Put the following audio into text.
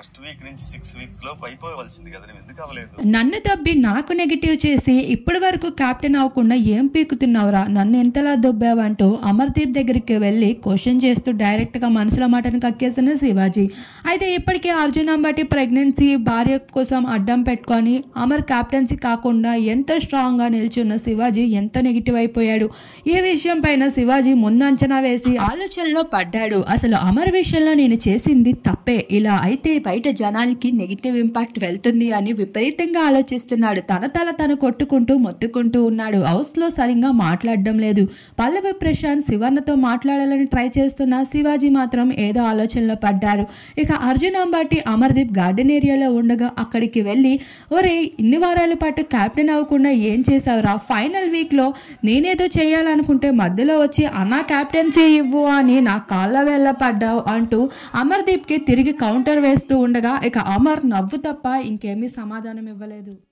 first week నుంచి six weeks లో అయిపోవలసింది కదా నువ్వు ఎందుకు అవ్వలేదు నన్ను దబ్బి నాకు నెగిటివ్ చేసి ఇప్పటి వరకు కెప్టెన్ అవ్వకుండా ఏం పీకుతున్నావురా నన్ను ఎంతలా దొబ్బావంటూ అమర్దీప్ దగ్గరికి వెళ్ళి క్వశ్చన్ చేస్తూ డైరెక్ట్ గా మనసులో మాటను కక్కేసిన శివాజీ అయితే ఇప్పటికే అర్జున్ అంబటి ప్రెగ్నెన్సీ భార్య కోసం అడ్డం పెట్టుకొని అమర్ కెప్టెన్సీ కాకుండా ఎంతో స్ట్రాంగ్ గా నిల్చున్న శివాజీ ఎంత నెగిటివ్ అయిపోయాడు ఈ విషయం పైన శివాజీ ముందంచనా వేసి ఆలోచనలో పడ్డాడు అసలు అమర్ విషయంలో నేను చేసింది తప్పే ఇలా అయితే బయట జనాలకి నెగిటివ్ ఇంపాక్ట్ వెళ్తుంది అని విపరీతంగా ఆలోచిస్తున్నాడు తన తల తను కొట్టుకుంటూ మొత్తుకుంటూ ఉన్నాడు హౌస్ లో సరిగ్గా మాట్లాడడం లేదు పల్లవి ప్రశాంత్ శివన్నతో మాట్లాడాలని ట్రై చేస్తున్న శివాజీ మాత్రం ఏదో ఆలోచనలో పడ్డారు ఇక అర్జున్ అంబాటి అమర్దీప్ గార్డెన్ ఏరియాలో ఉండగా అక్కడికి వెళ్ళి ఒరే ఇన్ని వారాల పాటు కెప్టెన్ అవ్వకుండా ఏం చేసావురా ఫైనల్ వీక్ లో నేనేదో చేయాలనుకుంటే మధ్యలో వచ్చి అన్నా కెప్టెన్సీ ఇవ్వు అని నా కాళ్ళ వేళ్ళ పడ్డావు అంటూ అమర్దీప్ కి తిరిగి కౌంటర్ వేస్తూ ఉండగా ఇక అమర్ నవ్వు తప్ప ఇంకేమీ సమాధానం ఇవ్వలేదు